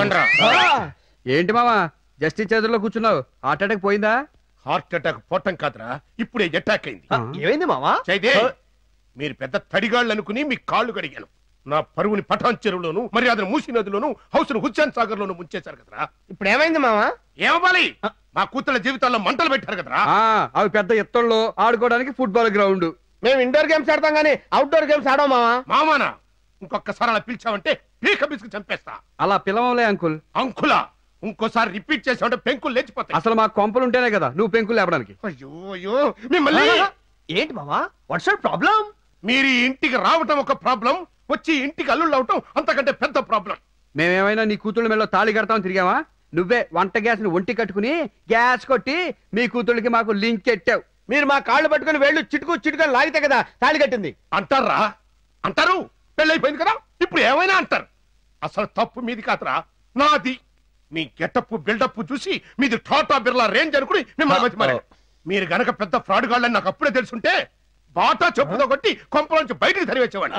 ఆగండ్రా ఏంటి మావా జస్టిస్ చేతుల్లో కూర్చున్నావు హార్ట్ అటాక్ పోయిందా హార్ట్ అటాక్ పోవటం కాదురా ఇప్పుడే అటాక్ అయింది ఏమైంది మామా చైదే మీరు పెద్ద తడిగాళ్ళు అనుకుని మీ కాళ్ళు కడిగాను నా పరువుని పఠాన్ చెరువులోను మర్యాదను మూసి నదిలోను హౌస్ ను హుస్సేన్ సాగర్ లోను ముంచేశారు కదరా ఇప్పుడు ఏమైంది మామా ఏమవ్వాలి మా కూతుళ్ళ జీవితాల్లో మంటలు పెట్టారు కదరా ఆ అవి పెద్ద ఎత్తుల్లో ఆడుకోవడానికి ఫుట్బాల్ గ్రౌండ్ మేము ఇండోర్ గేమ్స్ ఆడతాం కానీ అవుట్డోర్ గేమ్స్ ఆడాం మామా మామానా ఇంకొకసారి అలా పిలిచావంటే పీక బిస్కు చంపేస్తా అలా పిలవలే అంకుల్ అంకులా ఇంకోసారి రిపీట్ చేసావంటే పెంకులు లేచిపోతాయి అసలు మా కొంపలు ఉంటేనే కదా నువ్వు పెంకులు లేపడానికి అయ్యో అయ్యో మిమ్మల్ని ఏంటి మామా వాట్స్ యువర్ ప్రాబ్లం మీరు ఈ ఇంటికి రావటం ఒక ప్రాబ్లం వచ్చి ఇంటికి అల్లుళ్ళు అవటం అంతకంటే పెద్ద ప్రాబ్లం మేమేమైనా నీ కూతుళ్ళ మెల్లో తాళి కడతామని తిరిగావా నువ్వే వంట గ్యాస్ ని ఒంటి కట్టుకుని గ్యాస్ కొట్టి మీ కూతుళ్ళకి మాకు లింక్ ఎట్టావు మీరు మా కాళ్ళు పట్టుకుని వేళ్ళు చిటుకు చిటుకొని లాగితే కదా తాళి కట్టింది అంటారా అంటారు పెళ్ళైపోయింది కదా ఇప్పుడు ఏమైనా అంటారు అసలు తప్పు మీది కాదురా నాది మీ గెటప్ బిల్డప్ చూసి మీది టాటా బిర్లా రేంజ్ అనుకుని మిమ్మల్ని బతిమారాను. మీరు గనక పెద్ద ఫ్రాడ్ గాళ్ళని నాకు అప్పుడే తెలుసుంటే బాటా చెప్పుతో కొట్టి కొంపలోంచి బయటికి తరివేసేవాడిని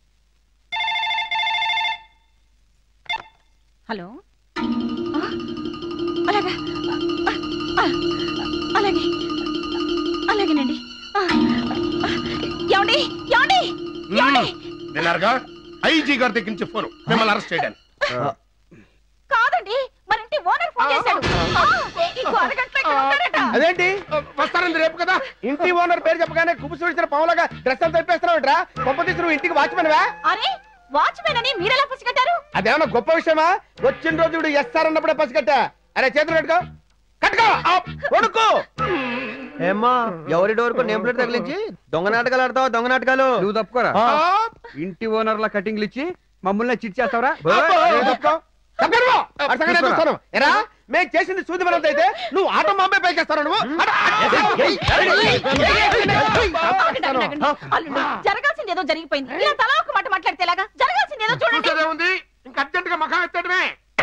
హలో ఆ, అలాగా ఆ, అలాగే అలాగేనండి ఆ, ఆ, ఏమండి ఏమండి ఏమండి విన్నారుగా ఐజీ గారి దగ్గర నుంచి ఫోన్ మిమ్మల్ని అరెస్ట్ చేయడానికి కాదండి మన ఇంటి ఓనర్ ఫోన్ చేశాడు ఆ, ఇంకో అరగంటలో ఇక్కడ ఉంటాడట. అదేంటి వస్తారండి రేపు కదా ఇంటి ఓనర్ పేరు చెప్పగానే కుబుసు విడిచిన పావులాగా డ్రెస్ అంతా తెప్పేస్తున్నావుట్రా గొప్ప తీసి నువ్వు ఇంటికి వాచ్మెన్వా అరే వాచ్మెన్ అని మీరెలా పసిగట్టారు అదేమన్నా గొప్ప విషయమా వచ్చిన రోజు ఇప్పుడు ఎస్ఆర్ అన్నప్పుడే పసిగట్టా అరే చేతులు కట్టుకో కట్టుకో ఆ, కొడుకు ఏమ్మా ఎవరి డోర్ కు నేమ్ ప్లేట్ తగిలించి దొంగ నాటకాలు ఆడతావు దొంగ నాటకాలు నువ్వు తప్పుకోరా ఆ. ఇంటి ఓనర్ల కటింగ్లు ఇచ్చి మమ్మల్ని చిట్ చేస్తావరా ఏం తప్పుకో? తప్పుకో. ఆ సంగతి చూస్తాను. ఎరా మేము చేసింది సూది బలం అయితే నువ్వు ఆటో మాంబే పై చేస్తాను నువ్వు అట, అట, ఏయ్, ఏయ్, ఏయ్, ఏయ్, ఏయ్, ఆగండి, ఆగండి, ఆగండి. అల్లుడు జరగాల్సింది ఏదో జరిగిపోయింది ఇలా తలా ఒక మాట మాట్లాడితే ఎలాగా జరగాల్సింది ఏదో చూడండి చూసేదే ఉంది ఇంకా అర్జెంట్ గా మఖం ఎత్తడమే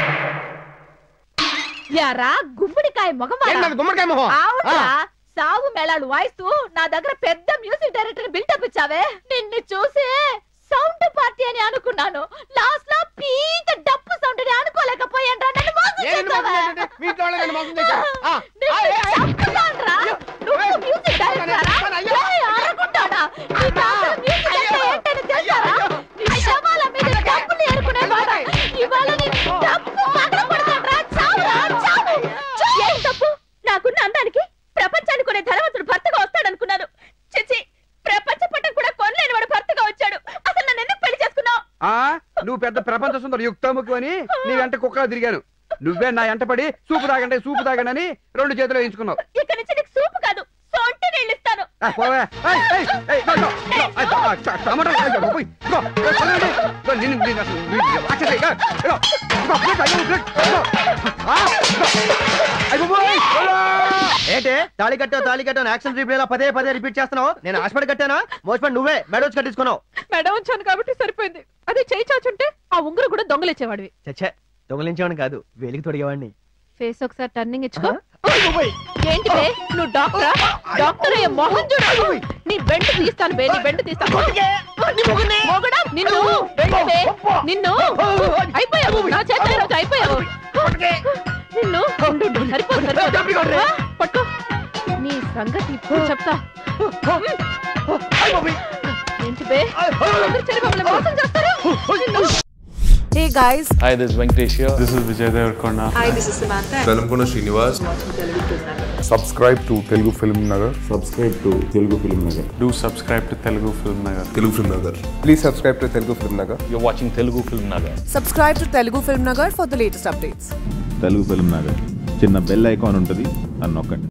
యారా గుమ్మడికాయ ఏం మగవారా నాది గుమ్మడికాయ మొహం ఆవురా ఆ. సాగు మేళాలు వాయిస్తూ నా దగ్గర పెద్ద మ్యూజిక్ డైరెక్టర్ బిల్డప్ ఇచ్చావే నిన్ను చూసి సౌండ్ పార్టీ అని అనుకున్నాను లాస్ట్ లో పీక డప్పు సౌండ్ అని అనుకోలేకపోయాను నన్ను మోసం ఏంటి మోసం చేసావే. చేసేది? మీ ఇంట్లో వాళ్ళని నన్ను మోసం చేశారు. ఆ, నిన్ను ఆ, ఏ, ఏ, చంపుతానురా. నువ్వు ఏయ్, మ్యూజిక్ డైరెక్టరా? పని, అయ్యో. ఏయ్, అరగుంటాడా? నీకు అసలు మ్యూజిక్ అంటే ఏంటని తెలుసారా? నీ శవాల మీద డప్పులు ఏరుకునేవాడా? ఇవాళ నీ డప్పు పగలగొడతానురా. చావురా, చావు. ఏం తప్పు? నాకున్న అందానికి ప్రపంచానికి కొనే ధనవంతుడు భర్తగా వస్తాడనుకున్నాను చిచి ప్రపంచ పట్టం కూడా కొనలేని వాడు భర్తగా వచ్చాడు అసలు నన్ను ఎందుకు పెళ్లి చేసుకున్నావు ఆ నువ్వు పెద్ద ప్రపంచ సుందర యుక్తముఖి అని నీ వెంట కుక్కలు తిరిగాను నువ్వే నా వెంట పడి సూపు తాగండి సూపు తాగండి అని రెండు చేతులు వేయించుకున్నావు ఇక్కడి నుంచి నీకు సూపు కాదు సొంటి నీళ్ళు ఇస్తాను ఆ, పోవే. ఏయ్, ఏయ్, ఏయ్, ఇదో, ఇదో, ఇదో, ఏయ్, ఆ, చ- టమాటా, ఏయ్, ఇదో, పోయ్, ఇదో, ఇదో, చదవండి. ఇదో, నిన్ను- నిన్ను అసలు, నిన్ను రాక్షసి, ఇదో, ఇదో, ఇదో, ప్లేట్, అయ్యో, ప్లేట్, ఇదో. ఆ, ఇదో. అయ్యో, పోయ్, అయ్యో. ఏంటే తాళి కట్టావు తాళి కట్టావు యాక్షన్ రిప్లే పదే పదే రిపీట్ చేస్తున్నావు నేను హాస్పిటల్ కట్టానా మోసపడి నువ్వే మెడోచ్ కట్టించుకున్నావు మెడ ఉంచాను కాబట్టి సరిపోయింది అదే చేయి చాచుంటే ఆ ఉంగరు కూడా దొంగలిచ్చేవాడివి చచ్చే దొంగలించేవాడిని కాదు వేలికి తొడిగేవాడిని ఫేస్ ఒకసారి టర్నింగ్ ఇచ్చుకో ఏంటి బే నువ్వు డాక్టరా డాక్టర్ అయ్యే మొహం చూడు నీ బెండ్ తీస్తాను బే నీ బెండ్ తీస్తాను మొగుడా నిన్ను బెండ్ బే నిన్ను అయిపోయావు నా చేతిలో ఈరోజు అయిపోయావు నిన్ను ఉండు, ఉండు, సరిపోదు సరిపోదు ఆ, పట్టుకో నీ సంగతి ఇప్పుడు చెప్తా ఏంటి బే అందరూ చెరి మమ్మల్ని మోసం చేస్తారు నిన్ను Hey guys, Hi, this is Venkatesh here. This is Vijay Devarkonda. hi, this is Samantha. Velankonda Srinivas subscribe to Telugu film Nagar subscribe to Telugu film Nagar Do subscribe to Telugu Film Nagar. Telugu film Nagar please subscribe to Telugu film Nagar You're watching Telugu Film Nagar. Subscribe to Telugu Film Nagar for the latest updates. Telugu film Nagar చిన్న bell icon ఉంటుంది అని నొక్కండి